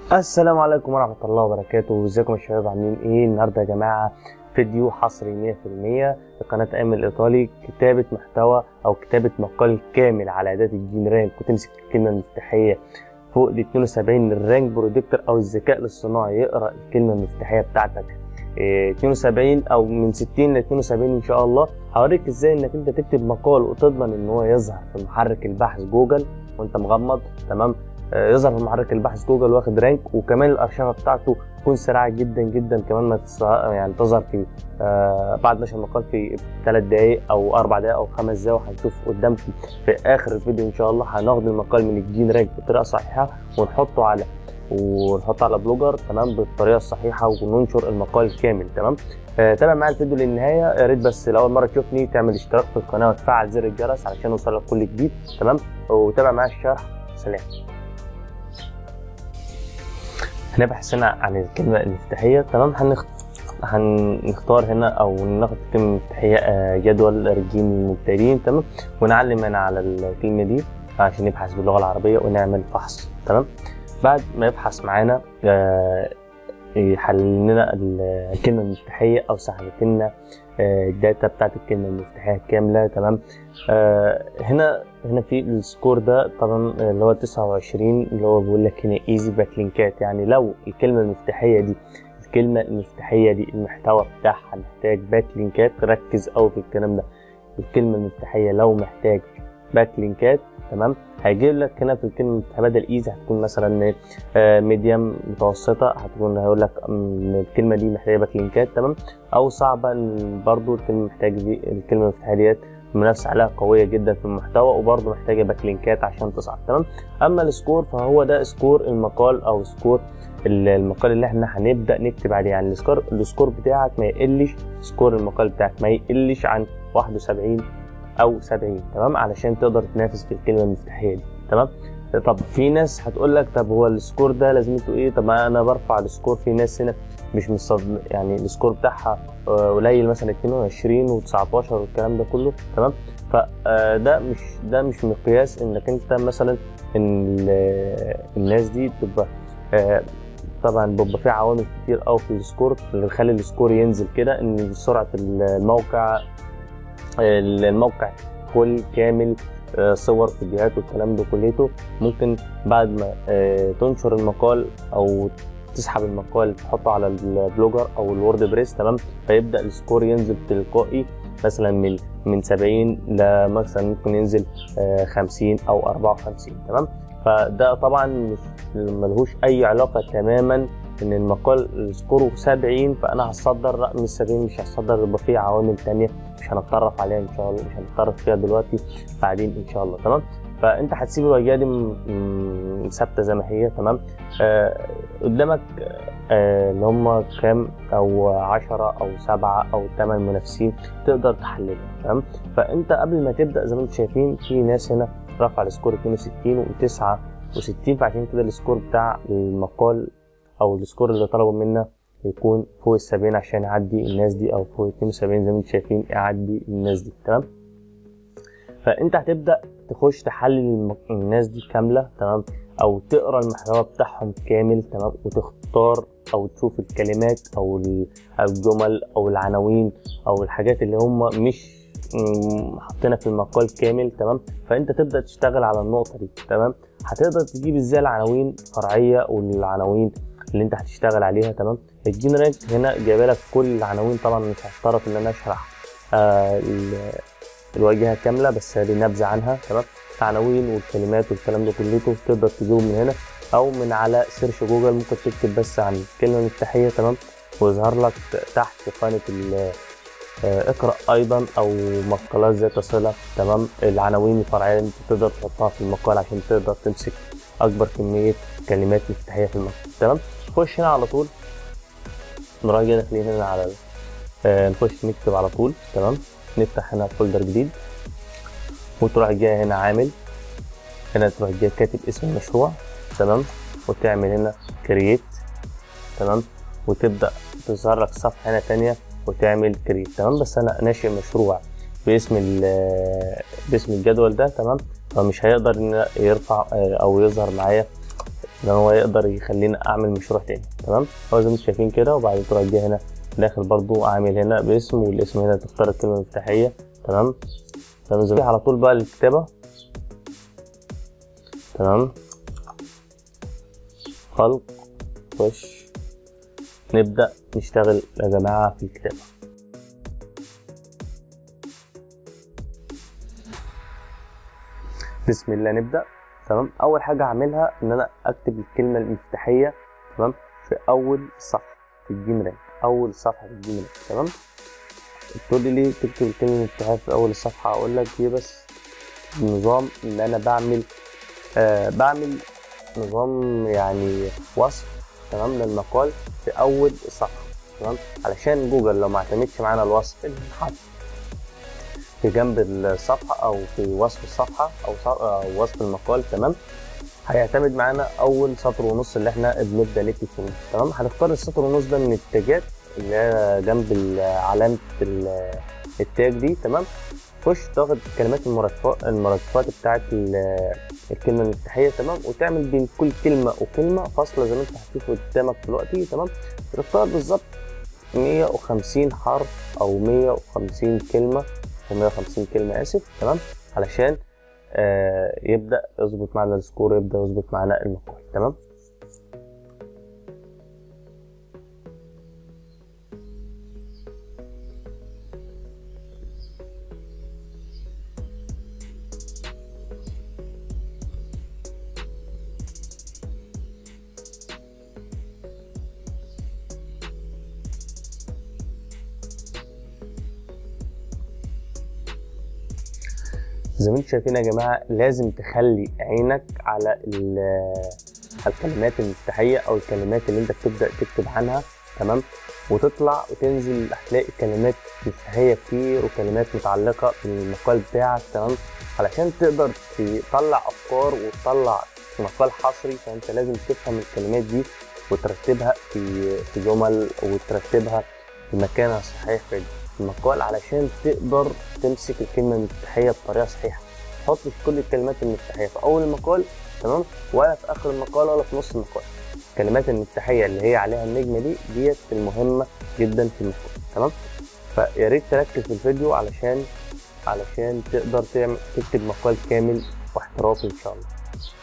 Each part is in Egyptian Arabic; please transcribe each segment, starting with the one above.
السلام عليكم ورحمة الله وبركاته ازيكم يا شباب عاملين ايه النهاردة يا جماعة فيديو حصري 100% لقناة ايمن الايطالي كتابة محتوى او كتابة مقال كامل على اداة الجين رانك وتمسك الكلمة المفتاحية فوق ال 72 للرانك برودكتور او الذكاء الاصطناعي يقرا الكلمة المفتاحية بتاعتك إيه 72 او من 60 ل 72 ان شاء الله هوريك ازاي انك انت تكتب مقال وتضمن ان هو يظهر في محرك البحث جوجل وانت مغمض تمام يظهر في محرك البحث جوجل واخد رانك وكمان الارشفه بتاعته تكون سريعه جدا جدا كمان ما يعني تظهر في آه بعد نشر المقال في ثلاث دقائق او اربع دقائق او خمس دقائق وهنشوف قدامكم في اخر الفيديو ان شاء الله هناخد المقال من الجين رانك بطريقه صحيحه ونحطه على ونحطه على بلوجر تمام بالطريقه الصحيحه وننشر المقال كامل تمام آه تابع معايا الفيديو للنهايه يا ريت بس لاول مره تشوفني تعمل اشتراك في القناه وتفعل زر الجرس علشان يوصلك كل جديد تمام وتابع معايا الشرح سلام هنبحث هنا عن الكلمة المفتاحية تمام هنخ... هنختار هنا أو ناخد الكلمة المفتاحية جدول رجيم المبتدئين تمام ونعلم هنا على الكلمة دي عشان نبحث باللغة العربية ونعمل فحص تمام بعد ما يبحث معانا يحلل لنا الكلمة المفتاحية أو سحبت لنا الداتا بتاعت الكلمة المفتاحية كاملة تمام هنا هنا في السكور ده طبعا اللي هو 29 اللي هو بيقول لك هنا ايزي باك لينكات يعني لو الكلمة المفتاحية دي الكلمة المفتاحية دي المحتوى بتاعها محتاج باك لينكات ركز قوي في الكلام ده الكلمة المفتاحية لو محتاج باك لينكات تمام هيجيب لك هنا في الكلمه المفتاحيه بدل ايزي هتكون مثلا ميديم متوسطه هتكون هيقول لك الكلمه دي محتاجه باك لينكات تمام او صعبه برضو الكلمه محتاجه دي الكلمه المفتاحيه ديت المنافسه عليها قويه جدا في المحتوى وبرضه محتاجه باك لينكات عشان تصعد تمام اما السكور فهو ده سكور المقال او سكور المقال اللي احنا هنبدا نكتب عليه يعني السكور السكور بتاعك ما يقلش سكور المقال بتاعك ما يقلش عن 71 او 70 تمام علشان تقدر تنافس في الكلمه المفتاحيه دي تمام طب في ناس هتقول لك طب هو السكور ده لازمته ايه طب ما انا برفع السكور في ناس هنا مش مصد يعني السكور بتاعها قليل مثلا 22 و19 والكلام ده كله تمام فده مش ده مش مقياس انك انت مثلا ان الناس دي تبقى طبعا بيبقى في عوامل كتير قوي في السكور اللي بتخلي السكور ينزل كده ان سرعه الموقع الموقع كل كامل صور فيديوهات والكلام ده كليته ممكن بعد ما تنشر المقال او تسحب المقال تحطه على البلوجر او الوورد بريس تمام فيبدا السكور ينزل تلقائي مثلا من من 70 لمثلا ممكن ينزل 50 او 54 تمام فده طبعا مش ملهوش اي علاقه تماما ان المقال سكوره 70 فانا هصدر لا مش 70 مش هصدر يبقى في عوامل تانية مش هنتطرف عليها ان شاء الله مش هنتطرف فيها دلوقتي بعدين ان شاء الله تمام فانت هتسيب الواجهه دي ثابته زي ما هي تمام آه قدامك آه اللي هم كام او 10 او 7 او 8 منافسين تقدر تحللهم تمام فانت قبل ما تبدا زي ما انتم شايفين في ناس هنا رفع السكور 62 و69 فعشان كده السكور بتاع المقال او السكور اللي طلبوا منا يكون فوق ال 70 عشان يعدي الناس دي او فوق 72 زي ما انتم شايفين يعدي الناس دي تمام فانت هتبدا تخش تحلل الناس دي كامله تمام او تقرا المحتوى بتاعهم كامل تمام وتختار او تشوف الكلمات او الجمل او العناوين او الحاجات اللي هم مش حاطينها في المقال كامل تمام فانت تبدا تشتغل على النقطه دي تمام هتقدر تجيب ازاي العناوين فرعيه والعناوين اللي انت هتشتغل عليها تمام الجين رانك هنا جايبه لك كل العناوين طبعا مش هضطرف ان انا اشرح آه الواجهه كامله بس دي نبذه عنها تمام العناوين والكلمات والكلام ده كلته تقدر تجيبه من هنا او من على سيرش جوجل ممكن تكتب بس عن الكلمه المفتاحيه تمام ويظهر لك تحت قائمه اقرا ايضا او مقالات ذات صله تمام العناوين الفرعيه اللي انت تقدر تحطها في المقال عشان تقدر تمسك اكبر كميه كلمات مفتاحيه في المقال تمام نخش هنا على طول نروح جاي داخلين هنا على آه نخش نكتب على طول تمام نفتح هنا فولدر جديد وتروح جاي هنا عامل هنا تروح جاي كاتب اسم المشروع تمام وتعمل هنا كرييت تمام وتبدا تظهر لك صفحه هنا تانية وتعمل كريت تمام بس انا ناشئ مشروع باسم باسم الجدول ده تمام فمش هيقدر ان يرفع او يظهر معايا ان هو يقدر يخليني اعمل مشروع تاني تمام هو زي ما انتم شايفين كده وبعد تروح جاي هنا في الاخر برضو عامل هنا باسم والاسم هنا تختار الكلمه المفتاحيه تمام تمام زي على طول بقى الكتابه تمام خلق خش نبدأ نشتغل يا جماعة في الكتابة بسم الله نبدأ تمام أول حاجة هعملها إن أنا أكتب الكلمة المفتاحية تمام في أول صفحة في الجيم رانك أول صفحة في الجيم رانك تمام تقول لي ليه تكتب الكلمة المفتاحية في أول الصفحة أقول لك هي بس نظام إن أنا بعمل آه بعمل نظام يعني وصف تمام للمقال في اول الصفحه تمام علشان جوجل لو ما اعتمدش معانا الوصف اللي حط في جنب الصفحه او في وصف الصفحه او, أو وصف المقال تمام هيعتمد معانا اول سطر ونص اللي احنا بنبدا نكتب فيه تمام هنختار السطر ونص ده من التاجات اللي هي جنب علامه التاج دي تمام خش تاخد كلمات المرادفات المرادفات بتاعت الكلمه المفتاحيه تمام وتعمل بين كل كلمه وكلمه فاصله زي ما انت هتشوف قدامك دلوقتي تمام تختار بالظبط 150 حرف او 150 كلمه او 150 كلمه اسف تمام علشان آه يبدا يظبط معنا السكور يبدا يظبط معنا المقال تمام زي ما انتم شايفين يا جماعه لازم تخلي عينك على الكلمات المفتاحيه او الكلمات اللي انت بتبدا تكتب عنها تمام وتطلع وتنزل هتلاقي كلمات مفتاحيه كتير وكلمات متعلقه بالمقال بتاعك تمام علشان تقدر تطلع افكار وتطلع مقال حصري فانت لازم تفهم الكلمات دي وترتبها في في جمل وترتبها في مكانها الصحيح في المقال علشان تقدر تمسك الكلمه المفتاحيه بطريقه صحيحه حط في كل الكلمات المفتاحيه في اول المقال تمام ولا في اخر المقال ولا في نص المقال الكلمات المفتاحيه اللي هي عليها النجمه دي ديت المهمه جدا في المقال تمام فيا ريت تركز في الفيديو علشان علشان تقدر تعمل تكتب مقال كامل واحترافي ان شاء الله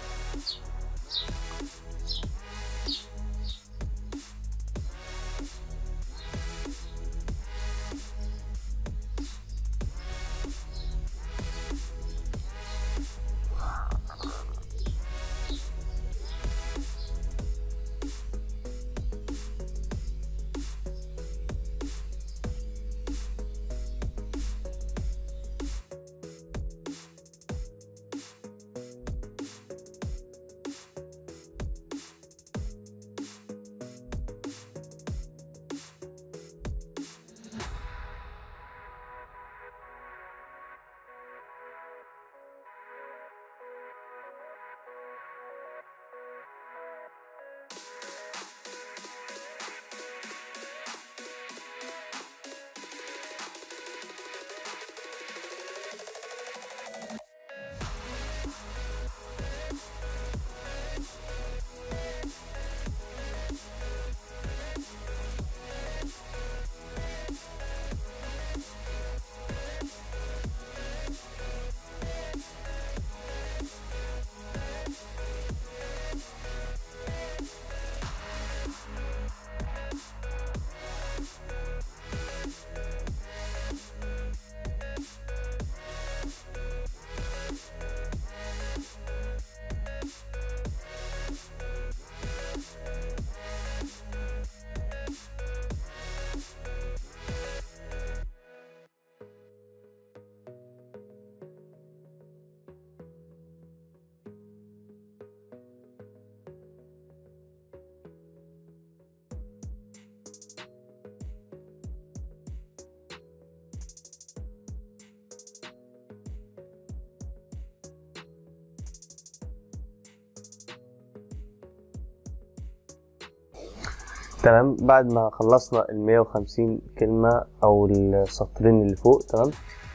تمام بعد ما خلصنا ال 150 كلمة أو السطرين اللي فوق تمام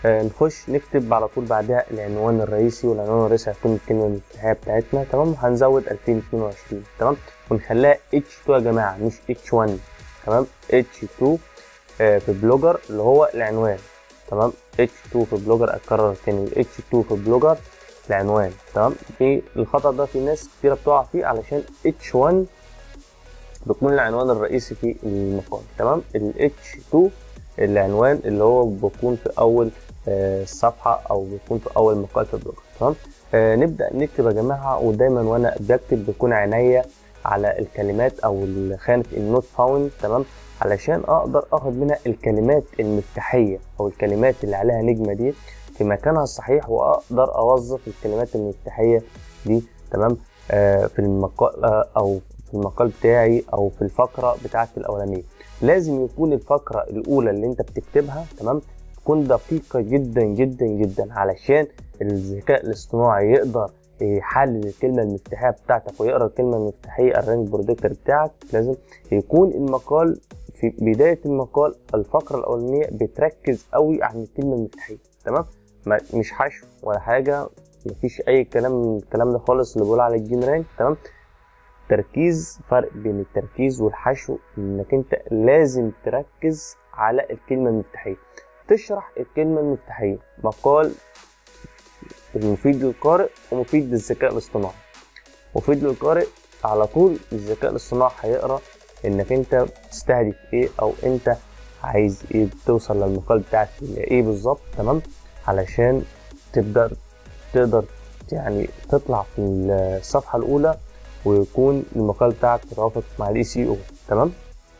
آه نخش نكتب على طول بعدها العنوان الرئيسي والعنوان الرئيسي هيكون الكلمه المفتاحيه بتاعتنا تمام هنزود 2022 تمام ونخليها H2 يا جماعه مش H1 تمام H2 آه في بلوجر اللي هو العنوان تمام H2 في بلوجر اكرر تاني H2 في بلوجر العنوان تمام في الخطأ ده في ناس كتيرة بتقع فيه علشان H1 بيكون العنوان الرئيسي في المقال تمام ال H2 العنوان اللي هو بيكون في اول آه صفحة او بيكون في اول مقال في البلوجر تمام آه نبدأ نكتب يا جماعة ودايما وانا بكتب بيكون عينيا على الكلمات او خانة النوت فاوند تمام علشان اقدر اخد منها الكلمات المفتاحية او الكلمات اللي عليها نجمة دي في مكانها الصحيح واقدر اوظف الكلمات المفتاحية دي تمام آه في المقال آه او في المقال بتاعي او في الفقرة بتاعتي الاولانية لازم يكون الفقرة الاولى اللي انت بتكتبها تمام تكون دقيقة جدا جدا جدا علشان الذكاء الاصطناعي يقدر يحلل الكلمة المفتاحية بتاعتك ويقرا الكلمة المفتاحية الرانك برودكتور بتاعك لازم يكون المقال في بداية المقال الفقرة الأولانية بتركز قوي عن الكلمة المفتاحية تمام مش حشو ولا حاجة مفيش أي كلام من الكلام ده خالص اللي بيقول على الجين رانك تمام تركيز فرق بين التركيز والحشو انك انت لازم تركز على الكلمة المفتاحية تشرح الكلمة المفتاحية مقال مفيد للقارئ ومفيد للذكاء الاصطناعي مفيد للقارئ على طول الذكاء الاصطناعي هيقرا انك انت بتستهدف ايه او انت عايز ايه توصل للمقال بتاعك ايه بالظبط تمام علشان تقدر تقدر يعني تطلع في الصفحة الأولى ويكون المقال بتاعك متوافق مع الاي سي او تمام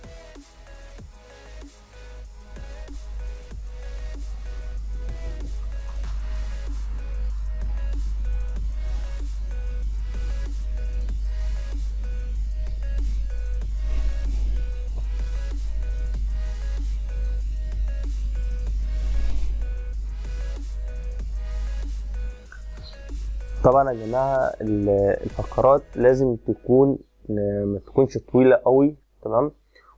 طبعا يا جماعه الفقرات لازم تكون ما تكونش طويله قوي تمام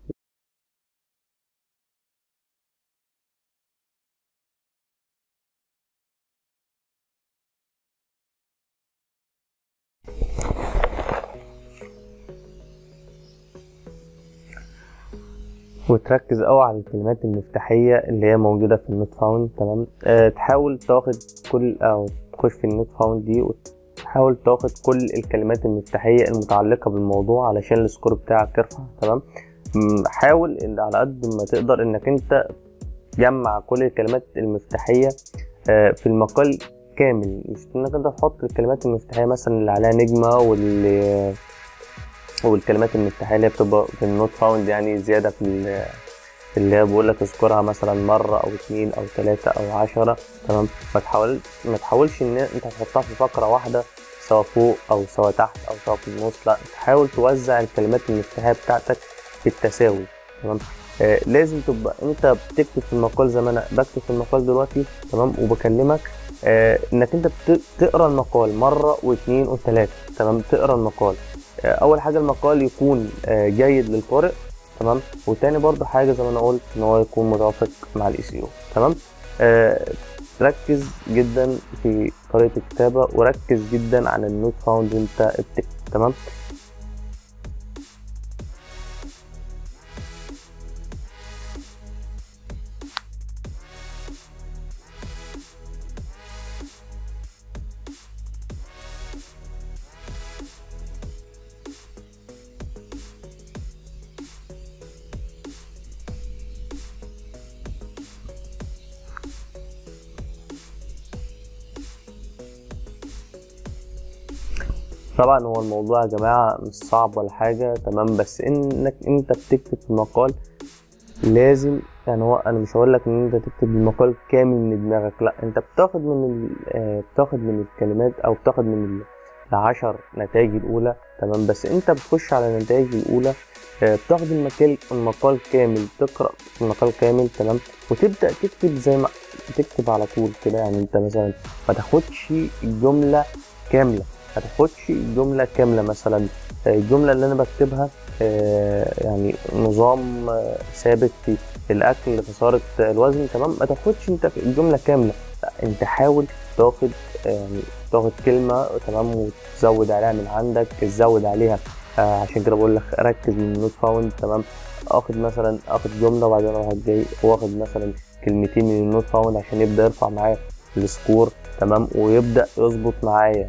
وتركز قوي على الكلمات المفتاحية اللي هي موجودة في النوت فاوند تمام أه تحاول تاخد كل أو تخش في النوت فاوند دي وتحاول تاخد كل الكلمات المفتاحية المتعلقة بالموضوع علشان السكور بتاعك يرفع تمام حاول إن على قد ما تقدر انك انت تجمع كل الكلمات المفتاحية أه في المقال كامل مش انك انت تحط الكلمات المفتاحية مثلا اللي عليها نجمة واللي والكلمات المفتاحية اللي هي بتبقى في النوت فاوند يعني زيادة في اللي هي بقول لك اذكرها مثلا مرة أو اتنين أو تلاتة أو عشرة تمام ما تحاول ما تحاولش إن أنت تحطها في فقرة واحدة سواء فوق أو سواء تحت أو سواء في النص لا تحاول توزع الكلمات المفتاحية بتاعتك بالتساوي تمام آه لازم تبقى انت بتكتب في المقال زي ما انا بكتب في المقال دلوقتي تمام وبكلمك آه انك انت تقرا المقال مره واثنين وثلاثه تمام تقرا المقال اول حاجه المقال يكون جيد للقارئ تمام وتاني برضو حاجه زي ما انا قلت ان هو يكون متوافق مع الاي سي او تمام آه ركز جدا في طريقه الكتابه وركز جدا على النوت فاوند وانت بتكتب تمام طبعا هو الموضوع يا جماعة مش صعب ولا حاجة تمام بس انك انت بتكتب في المقال لازم يعني هو انا مش هقول لك ان انت تكتب المقال كامل من دماغك لا انت بتاخد من ال... بتاخد من الكلمات او بتاخد من العشر نتائج الاولى تمام بس انت بتخش على النتائج الاولى بتاخد المقال المقال كامل تقرا المقال كامل تمام وتبدا تكتب زي ما تكتب على طول كده يعني انت مثلا ما تاخدش الجمله كامله ما تاخدش جمله كامله مثلا آه، الجمله اللي انا بكتبها آه، يعني نظام آه، ثابت في الاكل خساره الوزن تمام ما تاخدش انت الجمله كامله لا انت حاول تاخد يعني تاخد كلمه تمام وتزود عليها من عندك تزود عليها آه عشان كده بقول لك ركز من النوت فاوند تمام اخد مثلا اخد جمله وبعدين اروح جاي واخد مثلا كلمتين من النوت فاوند عشان يبدا يرفع معايا السكور تمام ويبدا يظبط معايا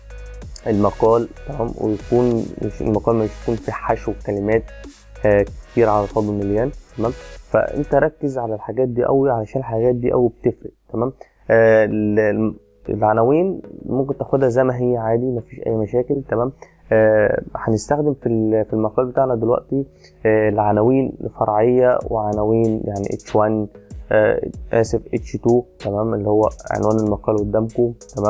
المقال تمام ويكون مش المقال مش يكون في حشو كلمات آه كتير على الفاضي مليان تمام فانت ركز على الحاجات دي قوي علشان الحاجات دي قوي بتفرق تمام آه ال- العناوين ممكن تاخدها زي ما هي عادي مفيش اي مشاكل تمام آه هنستخدم في ال- في المقال بتاعنا دلوقتي آه العناوين الفرعيه وعناوين يعني H1 آه اسف H2 تمام اللي هو عنوان المقال قدامكم تمام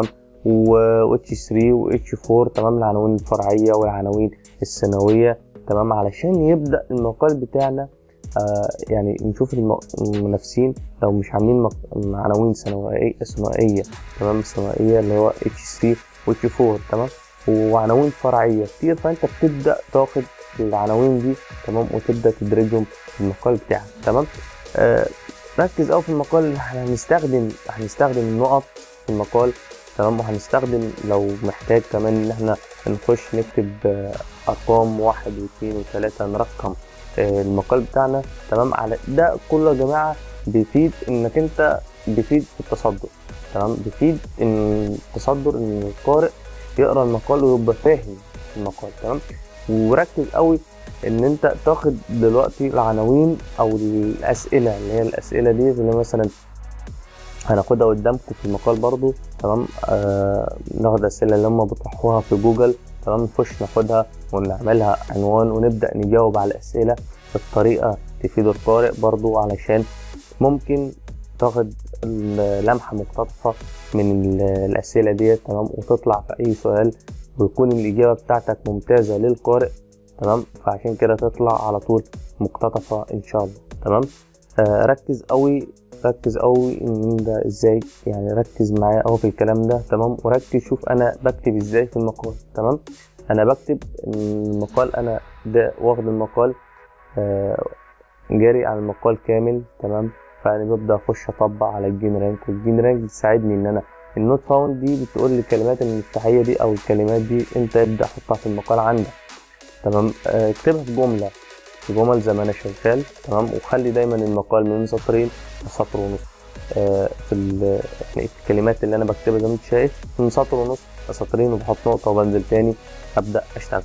و H3 و H4 تمام العناوين الفرعيه والعناوين الثانويه تمام علشان يبدا المقال بتاعنا آه يعني نشوف الم- المنافسين لو مش عاملين مق- عناوين ثانويه ثانويه تمام ثانويه اللي هو H3 و H4 تمام وعناوين فرعيه كتير فانت بتبدا تاخد العناوين دي تمام وتبدا تدرجهم في المقال بتاعك تمام آه ركز قوي في المقال اللي احنا هنستخدم هنستخدم النقط في المقال تمام وهنستخدم لو محتاج كمان ان احنا نخش نكتب آه، ارقام واحد واثنين وثلاثة نرقم آه، المقال بتاعنا تمام على ده كله يا جماعة بيفيد انك انت بيفيد في التصدر تمام بيفيد ان التصدر ان القارئ يقرا المقال ويبقى فاهم المقال تمام وركز قوي ان انت تاخد دلوقتي العناوين او الاسئله اللي هي الاسئله دي اللي مثلا هناخدها قدامكم في المقال برضو تمام آه ناخد الاسئله اللي هم بيطرحوها في جوجل تمام نخش ناخدها ونعملها عنوان ونبدا نجاوب على الاسئله بطريقه تفيد القارئ برضو علشان ممكن تاخد لمحه مقتطفه من ال- الاسئله ديت تمام وتطلع في اي سؤال ويكون الاجابه بتاعتك ممتازه للقارئ تمام فعشان كده تطلع على طول مقتطفه ان شاء الله تمام آه ركز قوي ركز قوي ان ده ازاي يعني ركز معايا قوي في الكلام ده تمام وركز شوف انا بكتب ازاي في المقال تمام انا بكتب المقال انا ده واخد المقال آه جاري على المقال كامل تمام فانا ببدا اخش اطبق على الجين رانك والجين رانك بتساعدني ان انا النوت فاوند دي بتقول لي الكلمات المفتاحيه دي او الكلمات دي انت ابدا حطها في المقال عندك تمام آه، اكتبها في جمله في جمل زي ما انا شغال تمام وخلي دايما المقال من سطرين لسطر ونص آه، في ال- يعني الكلمات اللي انا بكتبها زي ما انت شايف من سطر ونص لسطرين وبحط نقطه وبنزل تاني ابدا اشتغل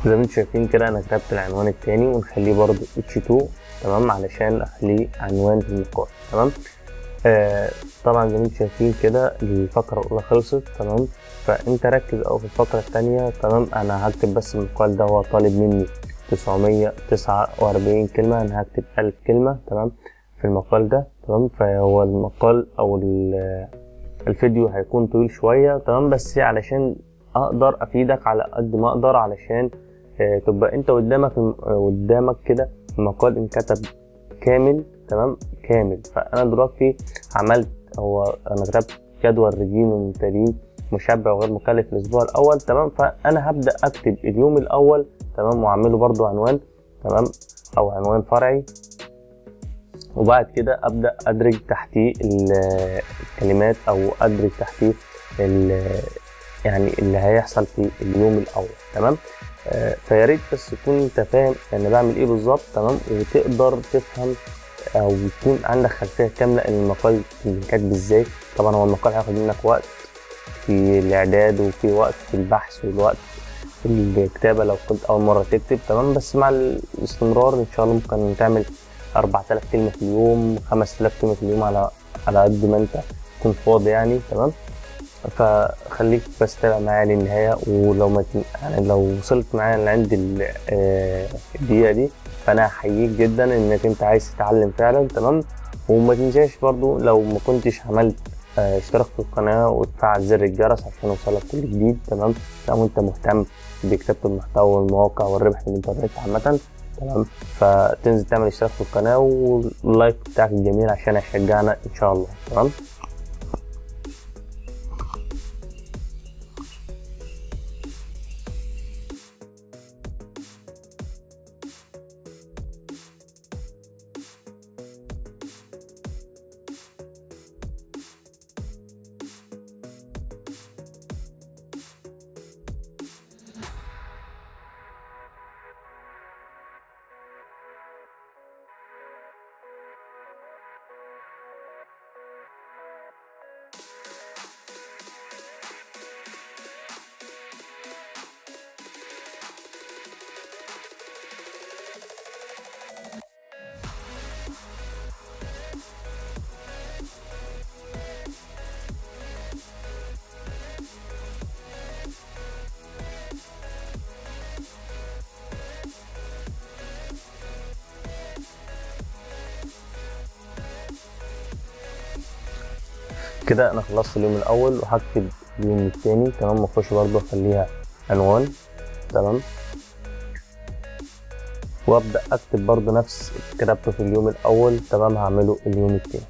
زي ما انتم شايفين كده انا كتبت العنوان التاني ونخليه برضو H2 تمام علشان اخليه عنوان في المقال تمام آه طبعا زي ما انتم شايفين كده الفقرة الأولى خلصت تمام فانت ركز أوي في الفقرة التانية تمام انا هكتب بس المقال ده هو طالب مني 949 كلمة انا هكتب 1000 كلمة تمام في المقال ده تمام فهو المقال او ال- الفيديو هيكون طويل شوية تمام بس علشان اقدر افيدك على قد ما اقدر علشان آه، تبقى انت قدامك آه، قدامك كده المقال انكتب كامل تمام كامل فانا دلوقتي عملت هو انا كتبت جدول رجيم المبتدئين مشبع وغير مكلف الاسبوع الاول تمام فانا هبدا اكتب اليوم الاول تمام واعمله برضو عنوان تمام او عنوان فرعي وبعد كده ابدا ادرج تحتيه ال- الكلمات او ادرج تحتيه ال- يعني اللي هيحصل في اليوم الاول تمام آه، فيا ريت بس تكون انت فاهم انا بعمل ايه بالظبط تمام وتقدر تفهم او يكون عندك خلفيه كامله ان المقال بيتكتب ازاي طبعا هو المقال هياخد منك وقت في الاعداد وفي وقت في البحث والوقت في الكتابه لو كنت اول مره تكتب تمام بس مع الاستمرار ان شاء الله ممكن تعمل 4000 كلمه في اليوم 5000 كلمه في اليوم على على قد ما انت تكون فاضي يعني تمام فخليك بس تابع معايا للنهاية ولو ما تن- يعني لو وصلت معايا لعند ال- آه، الدقيقة دي فأنا أحييك جدا إنك أنت عايز تتعلم فعلا تمام وما تنساش برضو لو ما كنتش عملت آه، اشتراك في القناة وتفعل زر الجرس عشان يوصلك كل جديد تمام لو أنت مهتم بكتابة المحتوى والمواقع والربح في الإنترنت عامة تمام فتنزل تعمل اشتراك في القناة واللايك بتاعك الجميل عشان يشجعنا إن شاء الله تمام كده انا خلصت اليوم الاول وهكتب اليوم التاني تمام واخش برضه اخليها عنوان تمام وابدا اكتب برضه نفس اللي كتبته في اليوم الاول تمام هعمله اليوم التاني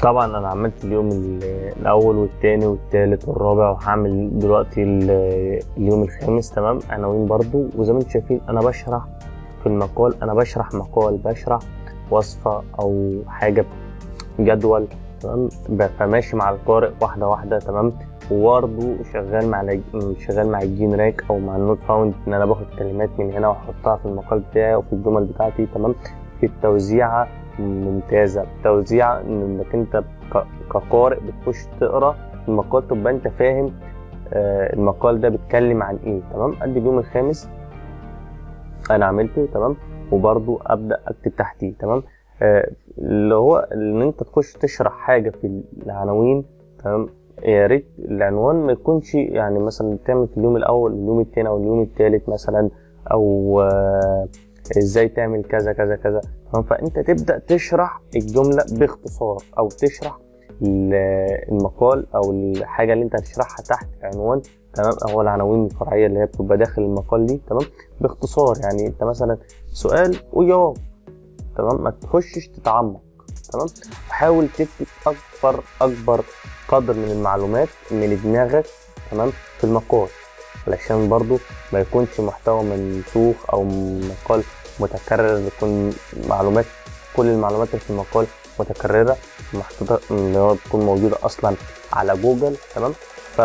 طبعا انا عملت اليوم ال- الاول والتاني والتالت والرابع وهعمل دلوقتي ال- اليوم الخامس تمام عناوين برضو وزي ما انتم شايفين انا بشرح في المقال انا بشرح مقال بشرح وصفة او حاجة جدول تمام ب- فماشي مع القارئ واحدة واحدة تمام وبرضه شغال مع الج- شغال مع الجين راك او مع النوت فاوند ان انا باخد كلمات من هنا واحطها في المقال بتاعي وفي الجمل بتاعتي تمام في التوزيعة ممتازة توزيعة انك انت ك- كقارئ بتخش تقرا المقال تبقى انت فاهم آه، المقال ده بيتكلم عن ايه تمام قد اليوم الخامس انا عملته تمام وبرضو ابدا اكتب تحتيه تمام آه، اللي هو ان انت تخش تشرح حاجه في العناوين تمام يا ريت العنوان ما يكونش يعني مثلا تعمل في اليوم الاول اليوم التاني او اليوم التالت مثلا او آه، ازاي تعمل كذا كذا كذا تمام فانت تبدا تشرح الجمله باختصار او تشرح ال- المقال او الحاجه اللي انت هتشرحها تحت عنوان تمام هو العناوين الفرعيه اللي هي بتبقى داخل المقال دي تمام باختصار يعني انت مثلا سؤال وجواب تمام ما تخشش تتعمق تمام وحاول تكتب اكبر اكبر قدر من المعلومات من دماغك تمام في المقال علشان برضو ما يكونش محتوى منسوخ او مقال متكرر يكون معلومات كل المعلومات اللي في المقال متكرره محطوطه اللي هو بتكون موجوده اصلا على جوجل تمام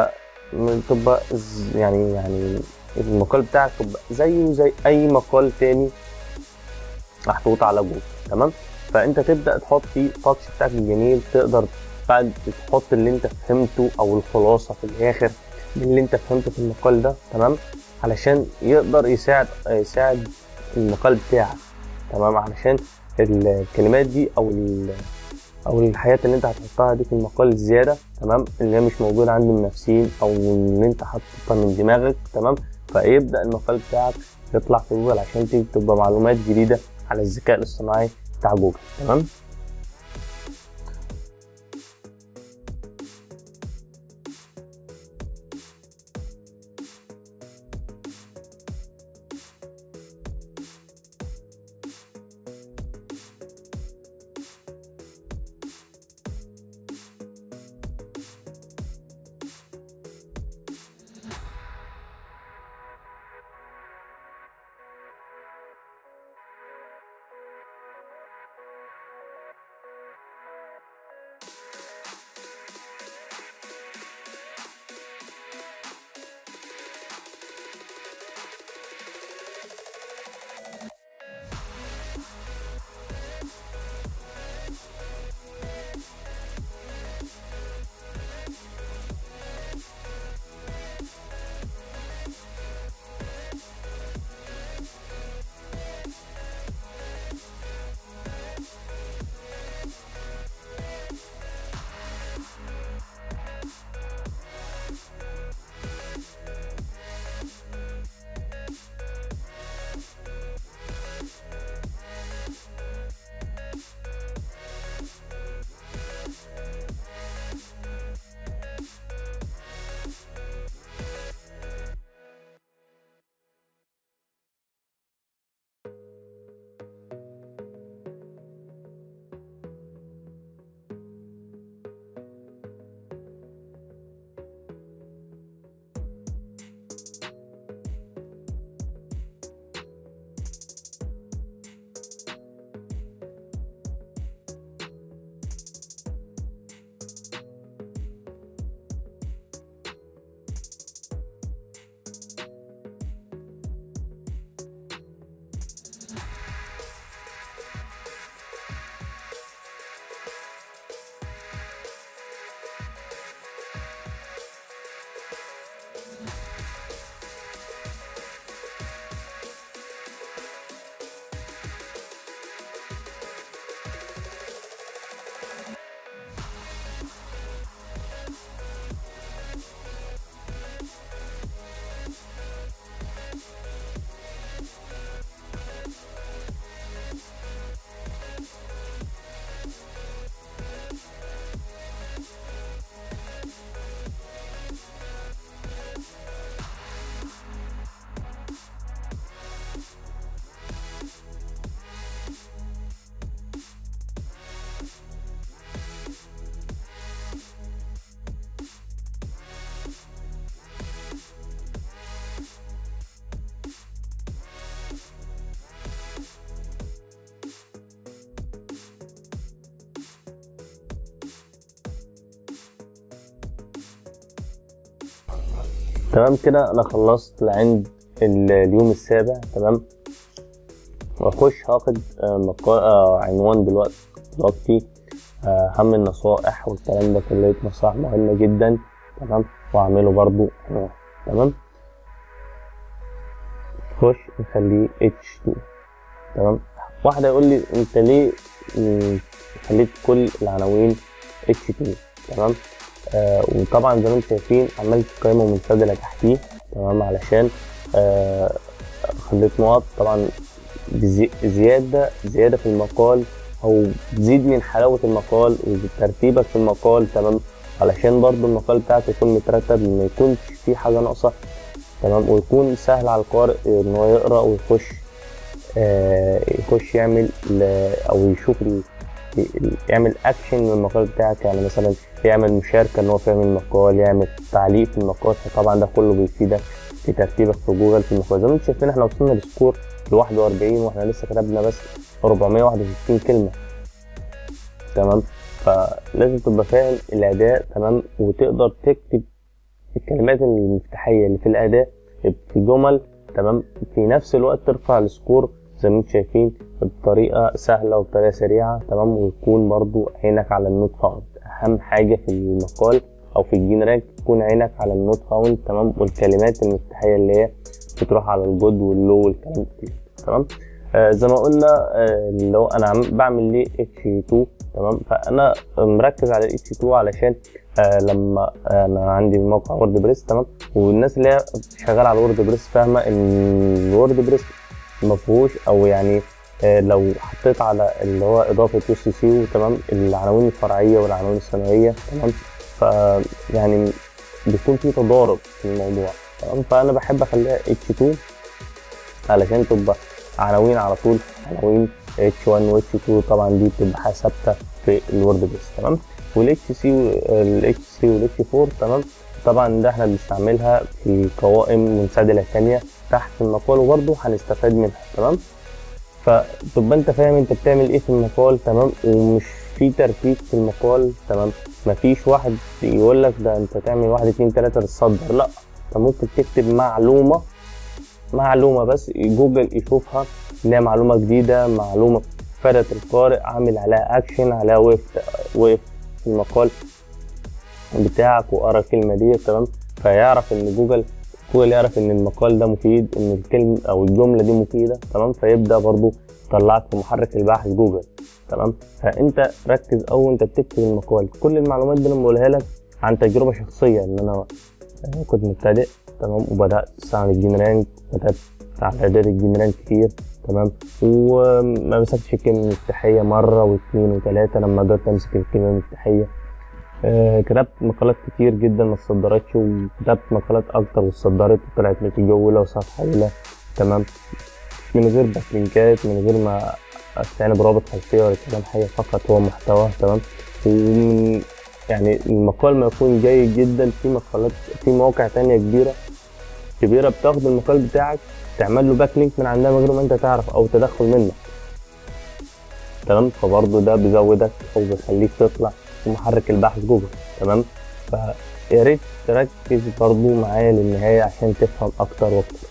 فتبقى يعني يعني المقال بتاعك تبقى زيه زي اي مقال تاني محطوط على جوجل تمام فانت تبدا تحط فيه تاتش بتاعك الجميل تقدر بعد تحط اللي انت فهمته او الخلاصه في الاخر من اللي انت فهمته في المقال ده تمام علشان يقدر يساعد يساعد المقال بتاعك تمام علشان الكلمات دي او ال- او الحاجات اللي انت هتحطها دي في المقال الزياده تمام اللي هي مش موجوده عند المنافسين او اللي انت حاططها من دماغك تمام فيبدا المقال بتاعك يطلع في جوجل عشان تيجي تبقى معلومات جديده على الذكاء الاصطناعي بتاع جوجل تمام تمام كده انا خلصت لعند ال- اليوم السابع تمام واخش هاخد آه، مقا... آه، عنوان دلوقتي دلوقتي آه، اهم النصائح والكلام ده كله نصائح مهمة جدا تمام واعمله برضو عنوان تمام خش نخليه H2 تمام واحد يقول لي انت ليه مم، خليت كل العناوين H2 تمام آه وطبعا زي ما انتم شايفين عملت قائمة منسدلة تحتيه تمام علشان آه خليت نقط طبعا بزي- زيادة زيادة في المقال أو تزيد من حلاوة المقال وترتيبك في المقال تمام علشان برضو المقال بتاعك يكون مترتب ما يكونش فيه حاجة ناقصة تمام ويكون سهل على القارئ إن هو يقرأ ويخش آه يخش يعمل ل- أو يشوف ال- ال- يعمل أكشن من المقال بتاعك يعني مثلا يعمل مشاركة إن هو فاهم المقال يعمل تعليق في المقال فطبعا ده كله بيفيدك في ترتيبك في جوجل في المقال زي ما انتم شايفين احنا وصلنا لسكور ل 41 واحنا لسه كتبنا بس 461 كلمة تمام فلازم تبقى فاهم الأداء تمام وتقدر تكتب الكلمات المفتاحية اللي في الأداء في جمل تمام في نفس الوقت ترفع السكور زي ما انتم شايفين بطريقة سهلة وبطريقة سريعة تمام ويكون برضو عينك على النوت فاوند أهم حاجة في المقال أو في الجين رانك تكون عينك على النوت فاوند تمام والكلمات المفتاحية اللي هي بتروح على الجود واللو والكلام ده كله تمام آه زي ما قلنا آه اللي هو انا عم بعمل ليه اتش 2 تمام فانا مركز على الاتش 2 علشان آه لما انا عندي موقع وورد بريس تمام والناس اللي هي شغاله على وورد بريس فاهمه ان الوورد بريس ما فيهوش او يعني آه لو حطيت على اللي هو اضافه يو سي سي تمام العناوين الفرعيه والعناوين الثانويه تمام ف يعني بيكون في تضارب في الموضوع تمام فانا بحب اخليها اتش 2 علشان تبقى عناوين على طول عناوين اتش 1 و اتش 2 طبعا دي بتبقى حاجه ثابته في الوورد بريس تمام والاتش سي والاتش سي والاتش 4 تمام طبعا ده احنا بنستعملها في قوائم منسدله ثانيه تحت المقال وبرضه هنستفاد منها تمام فتبقى انت فاهم انت بتعمل ايه في المقال تمام ومش في ترتيب في المقال تمام مفيش واحد يقول لك ده انت تعمل واحد اتنين تلاته للصدر لا انت ممكن تكتب معلومه معلومه بس جوجل يشوفها اللي هي معلومه جديده معلومه فادت القارئ عامل عليها اكشن عليها وقف وقف في المقال بتاعك وقرا الكلمه دي تمام فيعرف ان جوجل جوجل يعرف ان المقال ده مفيد ان الكلمه او الجمله دي مفيده تمام فيبدا برضو يطلعك في محرك البحث جوجل تمام فانت ركز او انت بتكتب المقال كل المعلومات دي انا بقولها لك عن تجربه شخصيه ان انا كنت مبتدئ تمام وبدات استعمل الجين رانك بدات على اعداد الجين رانك كتير تمام وما مسكتش الكلمه المفتاحيه مره واثنين وثلاثه لما قدرت امسك الكلمه المفتاحيه آه كتبت مقالات كتير جدا ما اتصدرتش وكتبت مقالات اكتر واتصدرت وطلعت متجولة وصفحة هايلة تمام من غير باكلينكات من غير ما استعين برابط خلفية ولا كلام حي فقط هو محتوى تمام ومن يعني المقال ما يكون جيد جدا في مقالات في مواقع تانية كبيرة كبيرة بتاخد المقال بتاعك تعمل له باك لينك من عندها من غير ما انت تعرف او تدخل منك تمام فبرضه ده بيزودك او بيخليك تطلع في محرك البحث جوجل تمام فيا ريت تركز برضه معايا للنهاية عشان تفهم اكتر واكتر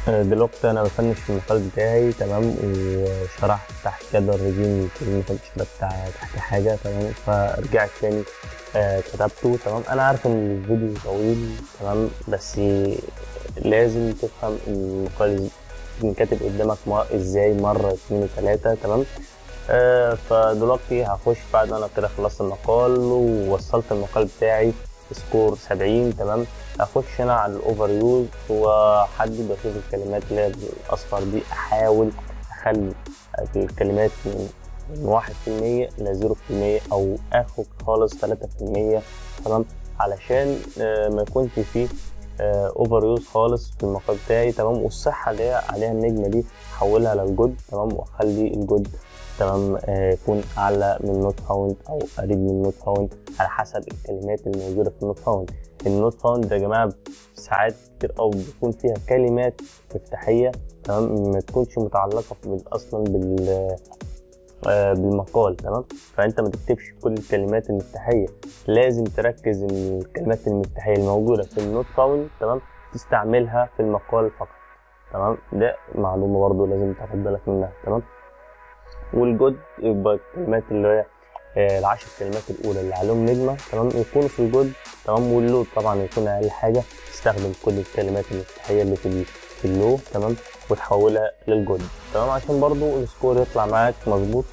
آه، دلوقتي انا بفنش في المقال بتاعي تمام وشرحت تحت جدول رجيم كلمة الاشارة بتاع تحت حاجة تمام فرجعت تاني آه، كتبته تمام انا عارف ان الفيديو طويل تمام بس لازم تفهم المقال كاتب قدامك ما- ازاي مرة اتنين وتلاتة تمام آه فدلوقتي هخش بعد ما انا كده خلصت المقال ووصلت المقال بتاعي سكور 70 تمام اخش هنا على الاوفر يوز واحدد واشوف الكلمات اللي هي بالاصفر دي احاول اخلي الكلمات من من واحد في المية لزيرو في المية أو آخد خالص تلاتة في المية تمام علشان آه، ما يكونش فيه اوفر يوز خالص في المقال بتاعي تمام والصحة اللي هي عليها النجمة دي أحولها للجود تمام وأخلي الجود تمام آه، يكون أعلى من نوت فاوند أو قريب من نوت فاوند على حسب الكلمات الموجودة في النوت فاوند النوت فاوند يا جماعة ساعات كتير أوي بيكون فيها كلمات مفتاحية تمام ما تكونش متعلقة بال- أصلا بال آه، بالمقال تمام فانت ما تكتبش كل الكلمات المفتاحيه لازم تركز ان الكلمات المفتاحيه الموجوده في النوت فاوند تمام تستعملها في المقال فقط تمام ده معلومه برضو لازم تاخد بالك منها تمام والجود يبقى الكلمات اللي هي آه، العشر كلمات الاولى اللي عليهم نجمه تمام يكونوا في الجود تمام واللو طبعا يكون اقل حاجه تستخدم كل الكلمات المفتاحيه اللي في ال- في اللو تمام وتحولها للجود تمام عشان برضو السكور يطلع معاك مظبوط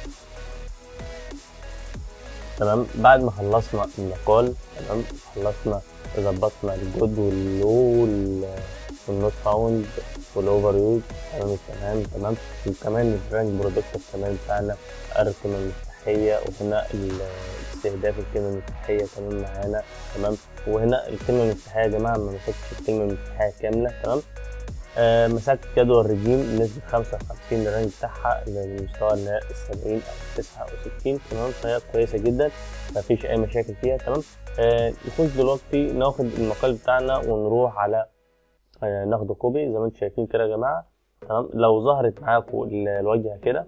تمام بعد ما خلصنا المقال تمام خلصنا ظبطنا الجود واللو وال- والنوت فاوند والاوفر يوز تمام تمام تمام وكمان الرانك برودكت كمان بتاعنا القيمة المفتاحية وهنا ال- استهداف الكلمة المفتاحية كمان معانا تمام وهنا الكلمة المفتاحية يا جماعة ما مسكتش الكلمة المفتاحية كاملة تمام آه مسكت جدول الرجيم بنسبة 55 الرانك بتاعها للمستوى اللي هي السبعين أو تسعة أو ستين تمام فهي كويسة جدا مفيش أي مشاكل فيها تمام آه نخش دلوقتي ناخد المقال بتاعنا ونروح على آه ناخده كوبي زي ما انتم شايفين كده يا جماعة تمام لو ظهرت معاكم ال- الواجهة كده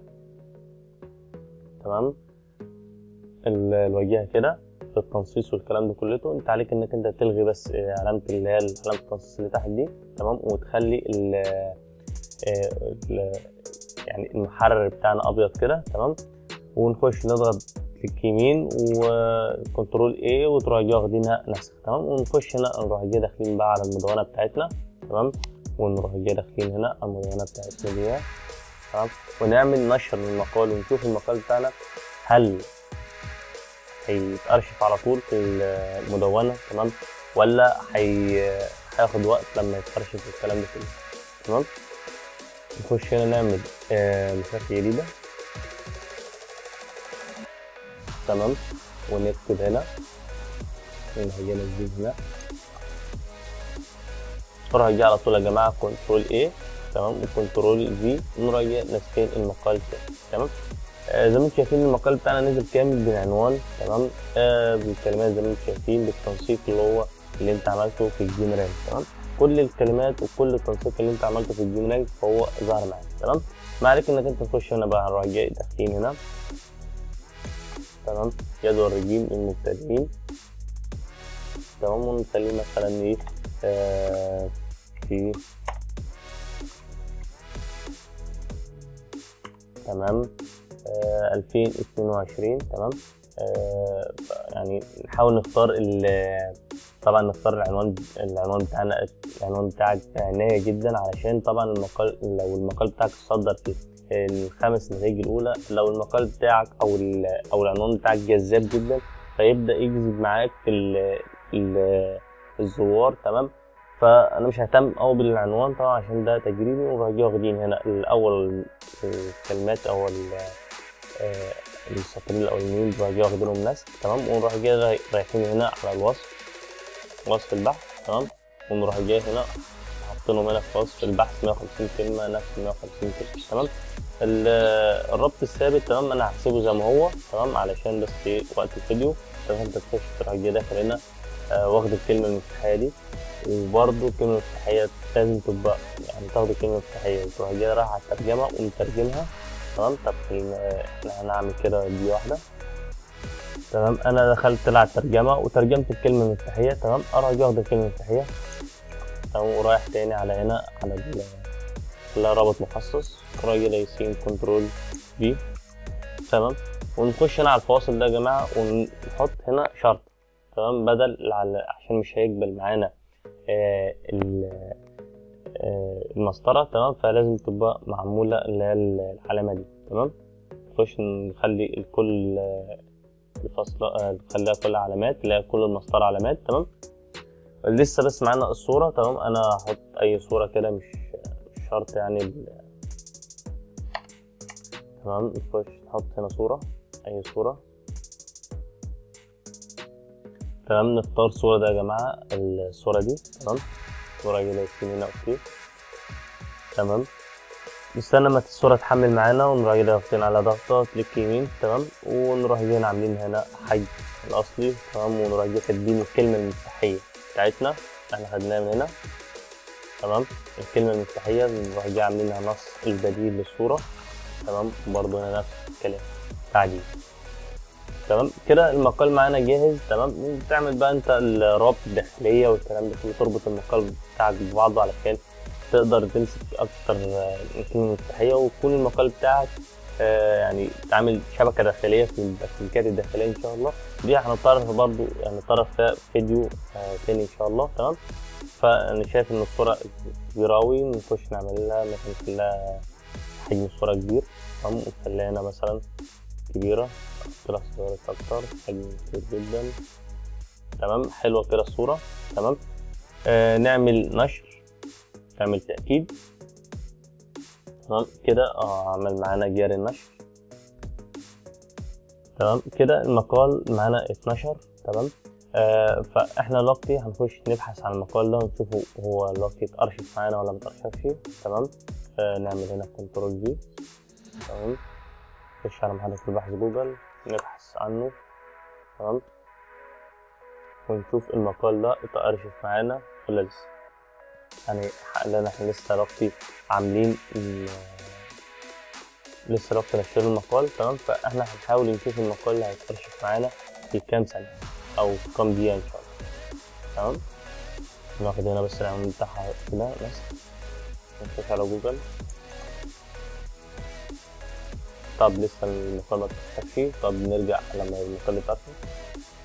تمام ال- الواجهة كده في التنصيص والكلام ده كلته انت عليك انك انت تلغي بس آه، علامة اللي هي علامة التنصيص اللي تحت دي تمام وتخلي ال آه، ال- يعني المحرر بتاعنا ابيض كده تمام ونخش نضغط كليك يمين وكنترول اي وتروح جاي واخدينها نسخ تمام ونخش هنا نروح جاي داخلين بقى على المدونة بتاعتنا تمام ونروح جاي داخلين هنا على المدونة بتاعتنا دي تمام ونعمل نشر للمقال ونشوف المقال بتاعنا هل هيتأرشف على طول في المدونة تمام ولا هي... هياخد وقت لما يتأرشف الكلام ده كله تمام نخش هنا نعمل آه، ملفات جديدة تمام ونكتب هنا ونهجي نزيد هنا نروح جاي على طول يا جماعة كنترول A تمام وكنترول في نروح جاي نسكين المقال تاني تمام آه زي ما انتم شايفين المقال بتاعنا نزل كامل بالعنوان تمام آه بالكلمات زي ما انتم شايفين بالتنسيق اللي هو اللي انت عملته في الجيم رانك تمام كل الكلمات وكل التنسيق اللي انت عملته في الجيم رانك فهو ظهر معاك تمام ما عليك انك انت تخش هنا بقى هنروح جاي داخلين هنا تمام جدول رجيم المبتدئين تمام ونخليه مثلا ايه آه في تمام آه 2022 تمام آه يعني نحاول نختار ال- طبعا نختار العنوان العنوان بتاعنا العنوان بتاعك بعناية جدا علشان طبعا المقال لو المقال بتاعك اتصدر في الخمس نتائج الأولى لو المقال بتاعك أو ال- أو العنوان بتاعك جذاب جدا فيبدأ يجذب معاك ال- ال- الزوار تمام فانا مش ههتم قوي بالعنوان طبعا عشان ده تجريبي ونروح جاي واخدين هنا الاول الكلمات او ال- آه، السطرين الاولانيين نروح جاي واخدينهم نسخ تمام ونروح جاي راي- رايحين هنا على الوصف وصف البحث تمام ونروح جاي هنا حاطينهم هنا في وصف البحث 150 كلمه نفس 150 كلمه تمام ال- الربط الثابت تمام انا هحسبه زي ما هو تمام علشان بس ايه وقت الفيديو تمام انت تخش تروح جاي داخل هنا آه، واخد الكلمه المفتاحيه دي وبرضه الكلمة المفتاحية لازم تبقى يعني تاخد الكلمة المفتاحية وتروح جاي رايح على الترجمة ومترجمها تمام طب خلينا- احنا هنعمل كده دي واحدة تمام انا دخلت على الترجمة وترجمت الكلمة المفتاحية تمام اروح جاي واخد الكلمة المفتاحية تمام ورايح تاني على هنا على ال- على رابط مخصص راجل ياسين كنترول بي تمام ونخش هنا على الفاصل ده يا جماعة ونحط هنا شرط تمام بدل على عشان مش هيقبل معانا آه ال- آه المسطرة تمام فلازم تبقى معمولة اللي هي العلامة دي تمام نخش نخلي الكل آه، الفصل آه، نخليها كلها علامات اللي هي كل المسطرة علامات تمام لسه بس معانا الصورة تمام أنا هحط أي صورة كده مش مش شرط يعني ال- تمام نخش نحط هنا صورة أي صورة تمام نختار صورة ده يا جماعة الصورة دي تمام صورة جاية هنا أوكي تمام نستنى ما الصورة تحمل معانا ونروح جاي ضاغطين على ضغطة كليك يمين تمام ونروح جايين عاملين هنا حي الأصلي تمام ونروح جاي كاتبين الكلمة المفتاحية بتاعتنا احنا خدناها من هنا تمام الكلمة المفتاحية نروح جاي عاملينها نص البديل للصورة تمام برضه هنا نفس الكلام تعديل تمام كده المقال معانا جاهز تمام بتعمل بقى انت الرابط الداخلية والكلام ده كله تربط المقال بتاعك ببعضه علشان تقدر تمسك اكتر آه، الكلمة المفتاحية ويكون المقال بتاعك آه، يعني تعمل شبكة داخلية في الأبليكات الداخلية إن شاء الله دي هنتطرق برضو هنتطرق فيها فيديو آه، تاني إن شاء الله تمام فأنا شايف إن الصورة كبيرة أوي نخش نعمل لها مثلا نخليها حجم الصورة كبير تمام ونخليها هنا مثلا كبيرة طلع صغيرة أكتر حجم كبير جدا تمام حلوة كده الصورة تمام آه نعمل نشر نعمل تأكيد تمام كده اه عمل معانا جاري النشر تمام كده المقال معانا اتنشر تمام آه فاحنا دلوقتي هنخش نبحث عن المقال ده ونشوفه هو دلوقتي اتأرشف معانا ولا متأرشفش تمام آه نعمل هنا كنترول في تمام نخش على محرك البحث جوجل نبحث عنه تمام ونشوف المقال ده اتأرشف معانا ولا لسه يعني لان احنا لسه دلوقتي عاملين ال- لسه دلوقتي نشر المقال تمام فاحنا هنحاول نشوف المقال اللي هيتأرشف معانا في كام ثانية او في كام دقيقة ان شاء الله تمام ناخد هنا بس العنوان بتاعها كده بس نخش على جوجل طب لسه المقال ما اتأرشفش طب نرجع لما المقال يتأرشف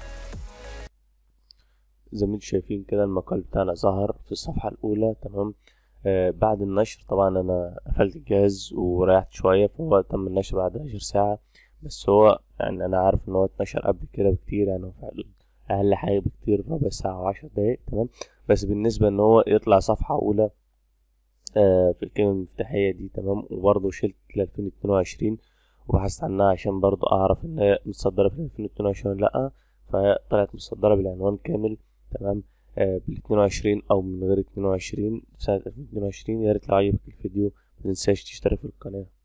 زي ما انتم شايفين كده المقال بتاعنا ظهر في الصفحة الأولى تمام آه بعد النشر طبعا أنا قفلت الجهاز وريحت شوية فهو تم النشر بعد عشر ساعة بس هو يعني أنا عارف إن هو اتنشر قبل كده بكتير يعني هو فعلا أقل حاجة بكتير ربع ساعة وعشر دقايق تمام بس بالنسبة إن هو يطلع صفحة أولى آه في الكلمة المفتاحية دي تمام وبرضه شلت لألفين اتنين وعشرين وبحثت عنها عشان برضه أعرف إن هي متصدرة في ألفين اتنين وعشرين لأ فطلعت متصدرة بالعنوان كامل تمام آه بال 22 او من غير 22 سنة 2022 يا ريت لو عجبك الفيديو متنساش تشترك في القناة